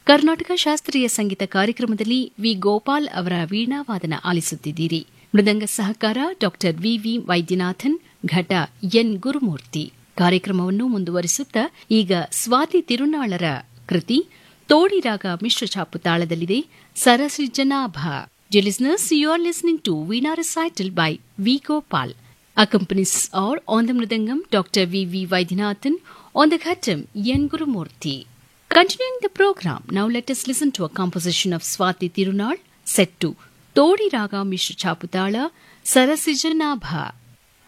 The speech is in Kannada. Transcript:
ಕರ್ನಾಟಕ ಶಾಸ್ತ್ರೀಯ ಸಂಗೀತ ಕಾರ್ಯಕ್ರಮದಲ್ಲಿ ವಿ ಗೋಪಾಲ್ ಅವರ ವೀಣಾವಾದನ ಆಲಿಸುತ್ತಿದ್ದೀರಿ ಮೃದಂಗ ಸಹಕಾರ ಡಾ ವಿವಿ ವೈದ್ಯನಾಥನ್ ಘಟ ಎನ್ ಗುರುಮೂರ್ತಿ ಕಾರ್ಯಕ್ರಮವನ್ನು ಮುಂದುವರಿಸುತ್ತಾ ಈಗ ಸ್ವಾತಿ ತಿರುನಾಳರ ಕೃತಿ ತೋಡಿರಾಗ ಮಿಶ್ರ ಛಾಪು ತಾಳದಲ್ಲಿದೆ ಸರಸಿಜನಾಭ Dear listeners, you are listening to Veena recital by V. Gopal. Accompanies are on the Mridangam Dr. V. V. Vaidyanathan, on the Ghatam N. Gurumurthy. Continuing the program, now let us listen to a composition of Swati Tirunal, set to Todi Raga Mishra Chaputala, Sarasijanabha.